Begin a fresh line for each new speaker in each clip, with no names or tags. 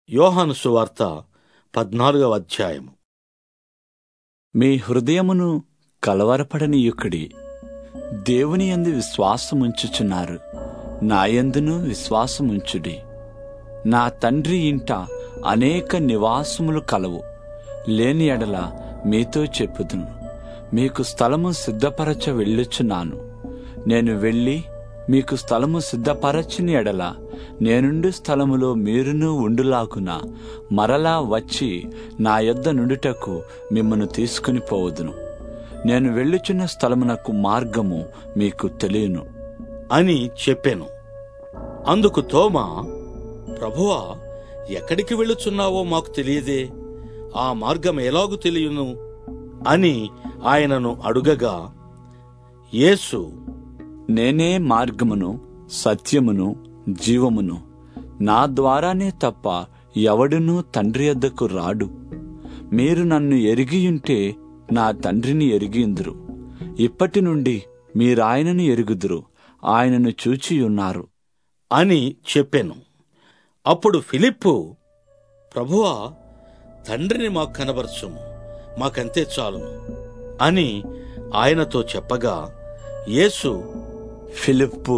యోహాను సువార్త పద్నాలుగవ అధ్యాయము
మీ హృదయమును కలవరపడనీయుకుడి దేవుని యందు విశ్వాసముంచుచున్నారు నాయందును విశ్వాసముంచుడి నా తండ్రి ఇంట అనేక నివాసములు కలవు లేని ఎడల మీతో చెప్పుదును మీకు స్థలము సిద్ధపరచ వెళ్ళుచున్నాను నేను వెళ్ళి మీకు స్థలము సిద్ధపరచిన ఎడల నేనుండు స్థలములో మీరును ఉండులాగున మరలా వచ్చి నా యొద్ద నుండుటకు మిమ్మను తీసుకుని పోవదును నేను వెళ్ళుచున్న స్థలమునకు మార్గము మీకు తెలియను
అని చెప్పాను అందుకు తోమా ప్రభువా ఎక్కడికి వెళ్ళుచున్నావో మాకు తెలియదే ఆ మార్గం ఎలాగు తెలియను అని ఆయనను అడుగగా యేసు
నేనే మార్గమును సత్యమును జీవమును నా ద్వారానే తప్ప ఎవడునూ తండ్రి యొద్దకు రాడు మీరు నన్ను ఎరిగియుంటే నా తండ్రిని ఎరిగియుందురు ఇప్పటి నుండి మీరాయనను ఎరుగుదురు ఆయనను చూచియున్నారు
అని చెప్పాను అప్పుడు ఫిలిప్పు ప్రభువా తండ్రిని మాకు కనబరచుము మాకంతే చాలును అని ఆయనతో చెప్పగా యేసు
ఫిలిప్పు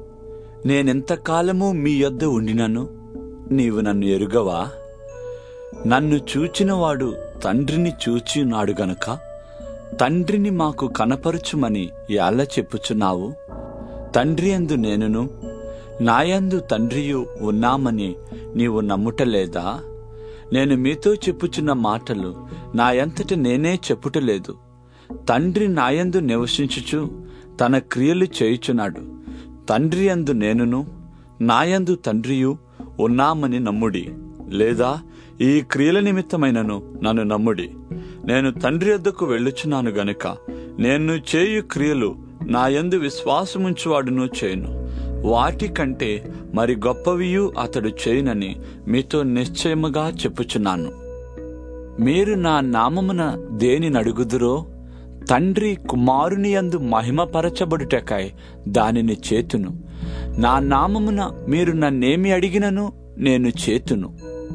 నేనెంతకాలము మీ యొద్ద ఉండినను నీవు నన్ను ఎరుగవా నన్ను చూచినవాడు తండ్రిని చూచియున్నాడు గనుక తండ్రిని మాకు కనపరుచుమని ఎలా చెప్పుచున్నావు తండ్రి అందు నేనును నాయందు తండ్రియు ఉన్నామని నీవు నమ్ముటలేదా నేను మీతో చెప్పుచున్న మాటలు నాయంతట నేనే చెప్పుటలేదు తండ్రి నాయందు నివసించుచు తన క్రియలు చేయుచున్నాడు తండ్రి అందు నేనును నాయందు తండ్రియు ఉన్నామని నమ్ముడి లేదా ఈ క్రియల నిమిత్తమైనను నన్ను నమ్ముడి నేను తండ్రి వద్దకు వెళ్ళుచున్నాను గనుక నేను చేయు క్రియలు నాయందు విశ్వాసముంచువాడును చేయను వాటికంటే మరి గొప్పవియు అతడు చేయునని మీతో నిశ్చయముగా చెప్పుచున్నాను మీరు నా నామమున దేని నడుగుదురో తండ్రి కుమారుని యందు మహిమపరచబడుటకై దానిని చేతును నా నామమున మీరు నన్నేమి అడిగినను నేను చేతును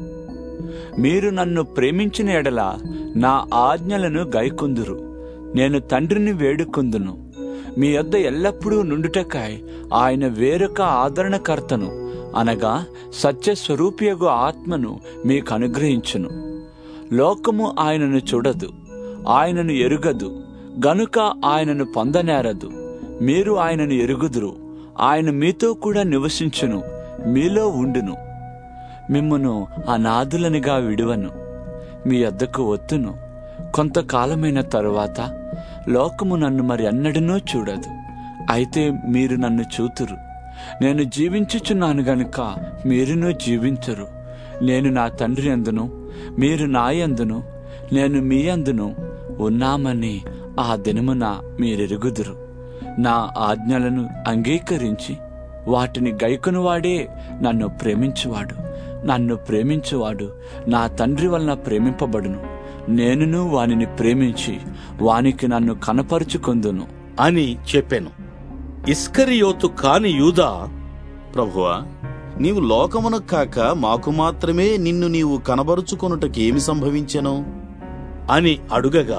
మీరు నన్ను ప్రేమించిన ఎడల నా ఆజ్ఞలను గైకుందురు నేను తండ్రిని వేడుకుందును మీ యొద్ద ఎల్లప్పుడూ నుండుటకై ఆయన వేరొక ఆదరణకర్తను అనగా సత్యస్వరూపియగు ఆత్మను మీకు అనుగ్రహించును లోకము ఆయనను చూడదు ఆయనను ఎరుగదు గనుక ఆయనను పొందనేరదు మీరు ఆయనను ఎరుగుదురు ఆయన మీతో కూడా నివసించును మీలో ఉండును మిమ్మును అనాథులనిగా విడువను మీ వద్దకు ఒత్తును కొంతకాలమైన తరువాత లోకము నన్ను మరి అన్నడనూ చూడదు అయితే మీరు నన్ను చూతురు నేను జీవించుచున్నాను గనుక మీరును జీవించరు నేను నా తండ్రి అందును మీరు నా యందును నేను మీ అందును ఉన్నామని ఆ దినమున మీరెరుగుదురు నా ఆజ్ఞలను అంగీకరించి వాటిని గైకొనువాడే నన్ను ప్రేమించువాడు నన్ను ప్రేమించువాడు నా తండ్రి వలన ప్రేమింపబడును నేనును వానిని ప్రేమించి వానికి నన్ను కనపరుచుకొందును
అని చెప్పాను ఇస్కరియోతు కాని యూదా
ప్రభువా నీవు లోకమును కాక మాకు మాత్రమే నిన్ను నీవు కనబరుచుకొనుటకేమి సంభవించెను
అని అడుగగా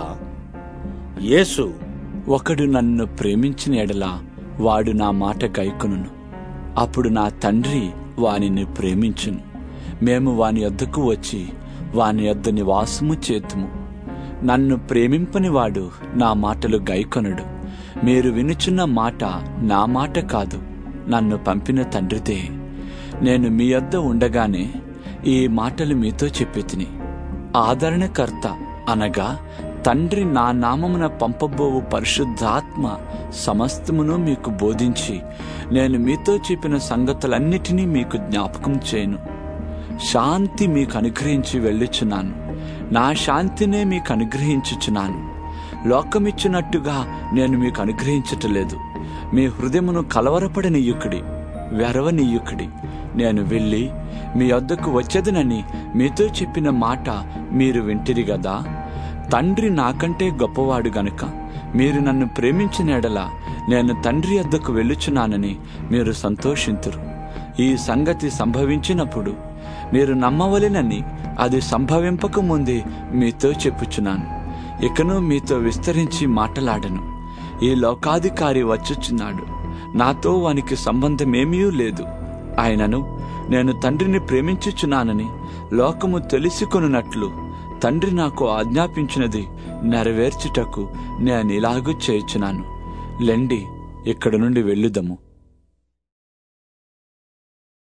యేసు
ఒకడు నన్ను ప్రేమించిన ఎడల వాడు నా మాట గైకొనును అప్పుడు నా తండ్రి వానిని ప్రేమించును మేము వాని యొద్దకు వచ్చి వాని యొద్ద నివాసము చేతుము నన్ను ప్రేమింపని వాడు నా మాటలు గైకొనడు మీరు వినుచున్న మాట నా మాట కాదు నన్ను పంపిన తండ్రిదే నేను మీ యొద్ద ఉండగానే ఈ మాటలు మీతో చెప్పి తిని ఆదరణకర్త అనగా తండ్రి నా నామమున పంపబోవు పరిశుద్ధాత్మ సమస్తమును మీకు బోధించి నేను మీతో చెప్పిన సంగతులన్నిటినీ మీకు జ్ఞాపకం చేయను శాంతి మీకు అనుగ్రహించి వెళ్ళుచున్నాను నా శాంతినే మీకు అనుగ్రహించుచున్నాను లోకమిచ్చినట్టుగా నేను మీకు అనుగ్రహించటలేదు మీ హృదయమును కలవరపడనీయుకుడి వెరవనీయుకుడి నేను వెళ్ళి మీ వద్దకు వచ్చేదనని మీతో చెప్పిన మాట మీరు వింటిరి గదా తండ్రి నాకంటే గొప్పవాడు గనుక మీరు నన్ను ప్రేమించిన ఎడల నేను తండ్రి వద్దకు వెళ్ళుచున్నానని మీరు సంతోషింతురు ఈ సంగతి సంభవించినప్పుడు మీరు నమ్మవలెనని అది సంభవింపక ముందే మీతో చెప్పుచున్నాను ఇకను మీతో విస్తరించి మాటలాడను ఈ లోకాధికారి వచ్చుచున్నాడు నాతో వానికి సంబంధమేమీ లేదు ఆయనను నేను తండ్రిని ప్రేమించుచున్నానని లోకము తెలుసుకొనున్నట్లు తండ్రి నాకు ఆజ్ఞాపించినది నెరవేర్చుటకు నేను ఇలాగూ చేయుచున్నాను లెండి ఇక్కడ నుండి వెళ్ళుదము